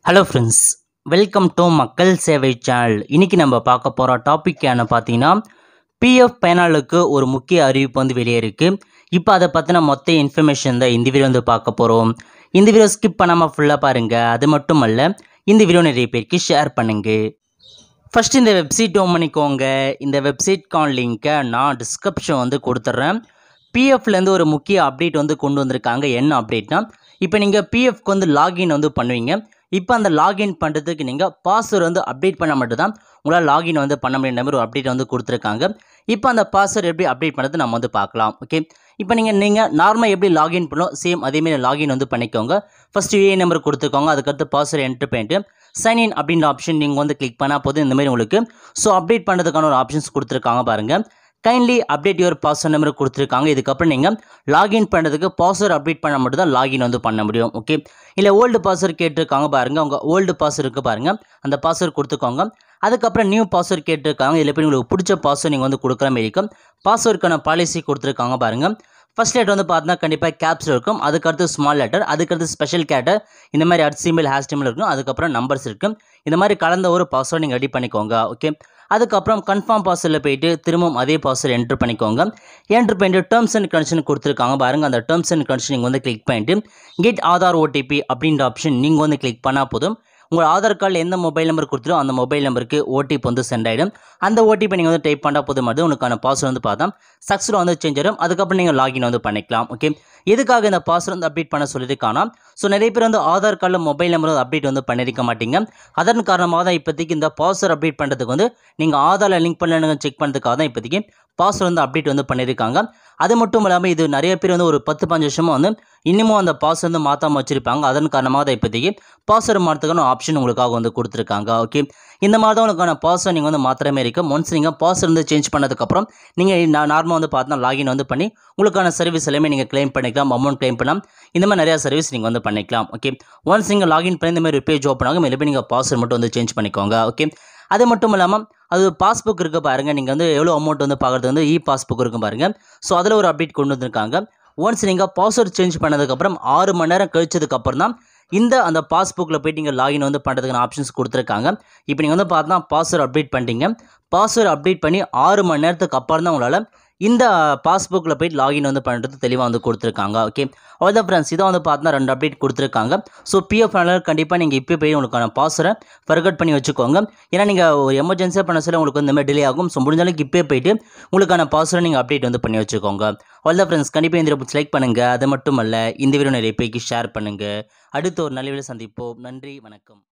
hello friends welcome to மக்கள் சேவை channel இன்னைக்கு நம்ம பார்க்க போகிற டாபிக் என்ன பார்த்தீங்கன்னா பிஎஃப் பயனாளருக்கு ஒரு முக்கிய அறிவிப்பு வந்து வெளியே இருக்குது இப்போ அதை பற்றின மொத்த இன்ஃபர்மேஷன் தான் இந்த வீடியோ வந்து பார்க்க போகிறோம் இந்த வீடியோ ஸ்கிப் பண்ணாமல் ஃபுல்லாக பாருங்கள் அது மட்டும் அல்ல இந்த வீடியோ நிறைய பேருக்கு ஷேர் பண்ணுங்க ஃபர்ஸ்ட் இந்த வெப்சைட் ஓன் பண்ணிக்கோங்க இந்த வெப்சைட்கான லிங்க்கை நான் டிஸ்கிரிப்ஷன் வந்து கொடுத்துட்றேன் பிஎஃப்லேருந்து ஒரு முக்கிய அப்டேட் வந்து கொண்டு வந்திருக்காங்க என்ன அப்டேட்னா இப்போ நீங்கள் பிஎஃப்க்கு வந்து லாகின் வந்து பண்ணுவீங்க இப்போ அந்த லாகின் பண்ணுறதுக்கு நீங்கள் பாஸ்வேர்டு வந்து அப்டேட் பண்ண மட்டும் தான் உங்களால் லாகின் வந்து பண்ண முடியுற மாதிரி ஒரு அப்டேட் வந்து கொடுத்துருக்காங்க இப்போ அந்த பாஸ்வேர்டு எப்படி அப்டேட் பண்ணுறது நம்ம வந்து பார்க்கலாம் ஓகே இப்போ நீங்கள் நீங்கள் நார்மலாக எப்படி லாகின் பண்ணோம் சேம் அதேமாரி லாகின் வந்து பண்ணிக்கோங்க ஃபஸ்ட்டு யூஏ நம்பர் கொடுத்துக்கோங்க அதுக்கடுத்து பாஸ்வேர்டு என்ட்ரு பண்ணிட்டு சைன் இன் அப்படின்ற ஆப்ஷன் நீங்கள் வந்து கிளிக் பண்ணால் போதும் இந்த மாதிரி உங்களுக்கு ஸோ அப்டேட் பண்ணுறதுக்கான ஒரு ஆப்ஷன்ஸ் கொடுத்துருக்காங்க பாருங்கள் kindly update your password number கொடுத்துருக்காங்க இதுக்கப்புறம் நீங்கள் லாகின் பண்ணுறதுக்கு பாஸ்வேர்டு அப்டேட் பண்ண மட்டும் தான் லாகின் வந்து பண்ண முடியும் ஓகே இல்லை ஓல்டு பாஸ்வேர்டு கேட்டிருக்காங்க பாருங்கள் உங்கள் ஓல்டு பாஸ்வேர்டு இருக்குது பாருங்கள் அந்த பாஸ்வேர்டு கொடுத்துக்கோங்க அதுக்கப்புறம் நியூ பாஸ்வேர்டு கேட்டிருக்காங்க இதில் போய் உங்களுக்கு பிடிச்ச பாஸ்வேர்டு நீங்கள் வந்து கொடுக்குற மாதிரி இருக்கும் பாஸ்வேர்டுக்கான பாலிசி கொடுத்துருக்காங்க பாருங்கள் ஃபர்ஸ்ட் லெட்டர் வந்து பார்த்தீங்கன்னா கண்டிப்பாக கேப்ஸ் இருக்கும் அதுக்கடுத்து ஸ்மால் லெட்டர் அதுக்கடுத்து ஸ்பெஷல் கேட்டர் இந்த மாதிரி ஹெச்டிஎம்எல் ஹேஷ்டிஎம்எல் இருக்கும் அதுக்கப்புறம் நம்பர்ஸ் இருக்கும் இந்த மாதிரி கலந்த ஒரு பாஸ்வேர்டு நீங்கள் ரெடி பண்ணிக்கோங்க ஓகே அதுக்கப்புறம் கன்ஃபார்ம் பாஸ்வேர்டில் போயிட்டு திரும்பவும் அதே பாஸ்வேர்டு என்ட்ரு பண்ணிக்கோங்க என்ட்ரு பண்ணிட்டு டேர்ம்ஸ் அண்ட் கண்டிஷன் கொடுத்துருக்காங்க பாருங்கள் அந்த டேர்ம்ஸ் அண்ட் கண்டிஷன் நீங்கள் வந்து கிளிக் பண்ணிட்டு கெட் ஆதார் ஓடிபி அப்படின்ற ஆப்ஷன் நீங்கள் வந்து கிளிக் பண்ணால் போதும் உங்கள் ஆதார் கார்டில் எந்த மொபைல் நம்பர் கொடுத்துரோ அந்த மொபைல் நம்பருக்கு ஓடிபி வந்து சென்ட் ஆகிடும் அந்த ஓடிபி நீங்கள் வந்து டைப் பண்ணால் போதும் மட்டும் உங்களுக்கான பாஸ்வேர்டு வந்து பார்த்தா சக்ஸஸ்ஃபுல்லாக வந்து சேஞ்ச் ஆகும் அதுக்கப்புறம் நீங்கள் லாகின் வந்து பண்ணிக்கலாம் ஓகே எதுக்காக இந்த பாஸ்வேர்டு வந்து அப்டேட் பண்ண சொல்லியிருக்கானா ஸோ நிறைய பேர் வந்து ஆதார் கார்டில் மொபைல் நம்பர் வந்து அப்டேட் வந்து பண்ணியிருக்க மாட்டீங்க அதன் காரணமாக தான் இப்போதைக்கு இந்த பாஸ்வேர்டு அப்டேட் பண்ணுறதுக்கு வந்து நீங்கள் ஆதாரில் லிங்க் பண்ணலன்னு செக் பண்ணுறதுக்காக தான் இப்போதைக்கு பாஸ்வேர்டு வந்து அப்டேட் வந்து பண்ணியிருக்காங்க அது மட்டும் இல்லாமல் இது நிறைய பேர் வந்து ஒரு பத்து பஞ்சு வருஷமாக வந்து இன்னமும் அந்த பாஸ்வேர்டு வந்து மாற்றாமல் வச்சுருப்பாங்க அதன் காரணமாக தான் இப்போதைக்கு பாஸ்வேர்டு மாற்றுறதுக்கான ஆப்ஷன் உங்களுக்காக வந்து கொடுத்துருக்காங்க ஓகே இந்த மாதிரி தான் உங்களுக்கான பாஸ்வேர்டு நீங்கள் வந்து மாத்திர மாதிரி இருக்கும் ஒன்ஸ் நீங்கள் பாஸ்வேர்டு வந்து சேஞ்ச் பண்ணதுக்கப்புறம் நீங்கள் நார்மலாக வந்து பார்த்தா லாகின் வந்து பண்ணி உங்களுக்கான சர்வீஸ் எல்லாமே நீங்கள் க்ளைம் பண்ணிக்கலாம் அமௌண்ட் க்ளைம் பண்ணலாம் இந்த மாதிரி நிறையா சர்வீஸ் நீங்கள் வந்து பண்ணிக்கலாம் ஓகே ஒன்ஸ் நீங்கள் லாகின் பண்ணி இந்த மாதிரி பேஜ் ஓப்பன் ஆகும் மேலே நீங்கள் பாஸ்வேர்டு மட்டும் வந்து சேஞ்ச் பண்ணிக்கோங்க ஓகே அது மட்டும் இல்லாமல் அது பாஸ்புக் இருக்குது பாருங்கள் நீங்கள் வந்து எவ்வளோ அமௌண்ட் வந்து பார்க்குறது வந்து இ பாஸ்புக் இருக்கும் பாருங்கள் ஸோ அதில் ஒரு அப்டேட் கொண்டு வந்திருக்காங்க ஒன்ஸ் நீங்கள் பாஸ்வேர்டு சேஞ்ச் பண்ணதுக்கப்புறம் ஆறு மணி நேரம் கழிச்சதுக்கப்புறம் தான் இந்த அந்த பாஸ்புக்கில் போய்ட்டு நீங்கள் லாகின் வந்து பண்ணுறதுக்கான ஆப்ஷன்ஸ் கொடுத்துருக்காங்க இப்போ நீங்கள் வந்து பார்த்தா பாஸ்வேர்டு அப்டேட் பண்ணிட்டீங்க பாஸ்வேர்டு அப்டேட் பண்ணி ஆறு மணி நேரத்துக்கு அப்புறம் தான் உங்களால் இந்த பாஸ்புக்கில் போய்ட்டு லாகின் வந்து பண்ணுறது தெளிவாக வந்து கொடுத்துருக்காங்க ஓகே அவ்வளோதான் ஃப்ரெண்ட்ஸ் இதை வந்து பார்த்தா ரெண்டு அப்டேட் கொடுத்துருக்காங்க ஸோ பிஎஃப் கண்டிப்பாக நீங்கள் இப்போ போய் உங்களுக்கான பாஸ்வேர்டை ஃபர்கட் பண்ணி வச்சுக்கோங்க ஏன்னா நீங்கள் ஒரு எமர்ஜென்சியாக பண்ண சொல்ல உங்களுக்கு இந்த மாதிரி டிலே ஆகும் ஸோ முடிஞ்ச அளவுக்கு இப்போ போயிட்டு உங்களுக்கான பாஸ்வேர்டை நீங்கள் அப்டேட் வந்து பண்ணி வச்சுக்கோங்க அவ்வளோதான் ஃப்ரெண்ட்ஸ் கண்டிப்பாக இந்த வீடியோ லைக் பண்ணுங்கள் அது மட்டும் அல்ல இந்த வீடியோ நிறைய பேருக்கு ஷேர் பண்ணுங்கள் அடுத்த ஒரு நல்ல வீடியோ சந்திப்போம் நன்றி வணக்கம்